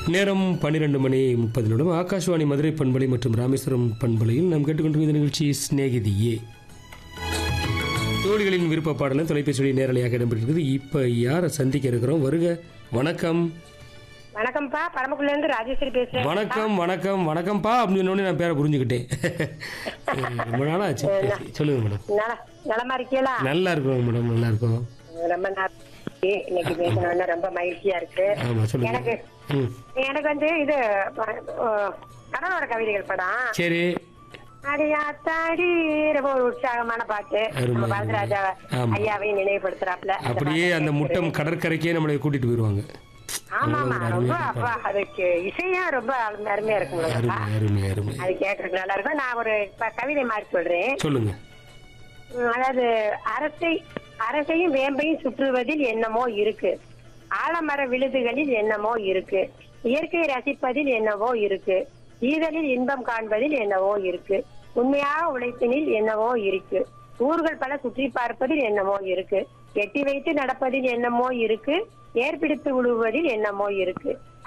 நேரம் பன்னிரெண்டு மணி முப்பது நிமிடம் ஆகாஷ்வாணி மதுரை பண்பலை மற்றும் ராமேஸ்வரம் பண்பலையில் நாம் கேட்டுக்கொண்டிருக்கும் இந்த நிகழ்ச்சி சிநேகிதியே தோழிகளின் விருப்ப பாடலும் தொலைபேசி வழி நேரலையாக இடம்பெற்றிருக்குது இப்போ யாரை சந்திக்க இருக்கிறோம் வருக வணக்கம் வணக்கம்ப்பா பரமக்குள்ள இருந்து ராஜேஸ்வரி பேசுறேன் வணக்கம் வணக்கம் வணக்கம்ப்பா அப்படின்னு சொன்னோடனே நான் பேரை புரிஞ்சுக்கிட்டேன் ரொம்ப நாளாக ஆச்சு பேசி. சொல்லுங்க மேடம் நல- நலமா இருக்கீங்களா நல்லா இருக்கோம் மேடம் நல்லா இருக்கோம் ரொம்ப நாள் இன்னைக்கு பேசணும்னு ரொம்ப மகிழ்ச்சியா இருக்கு ஆமாம் சொல்லுங்க எனக்கு ம் எனக்கு வந்து இது அஹ், கணவனோட கவிதைகள் படம் சரி அடியாத்தாடி ரொம்ப ஒரு உற்சாகமான பாட்டு அருமை, நம்ம பாரதிராஜா ஆமா. ஐயாவையும் நினைவுபடுத்துறாப்ல அந்த அப்படியே பாட்டு அந்த கேட்கிறேன். முட்டம் கடற்கரைக்கே நம்மளை கூட்டிட்டு போயிடுவாங்க ஆமா ஆமா அவ்வளவு ரொம்ப அருமையான அப்பா அதுக்கு இசையும் ரொம்ப அருமையா இருக்கும் அருமை அருமை அருமை அது கேட்கறதுக்கு நல்லா இருக்கும் நான் ஒரு இப்ப கவிதை மாதிரி சொல்றேன் சொல்லுங்க உம், அதாவது அரசை அரசையும் வேம்பையும் சுற்றுவதில் என்னமோ இருக்கு ஆலமர விழுதுகளில் என்னமோ இருக்கு இயற்கையை ரசிப்பதில் என்னவோ இருக்கு ஈதலில் இன்பம் காண்பதில் என்னவோ இருக்கு உண்மையாக உழைப்பினில் என்னவோ இருக்கு ஊர்கள் பல சுற்றி பார்ப்பதில் என்னமோ இருக்கு எட்டி வைத்து நடப்பதில் என்னமோ இருக்கு ஏற்பிடித்து விழுவதில் என்னமோ இருக்கு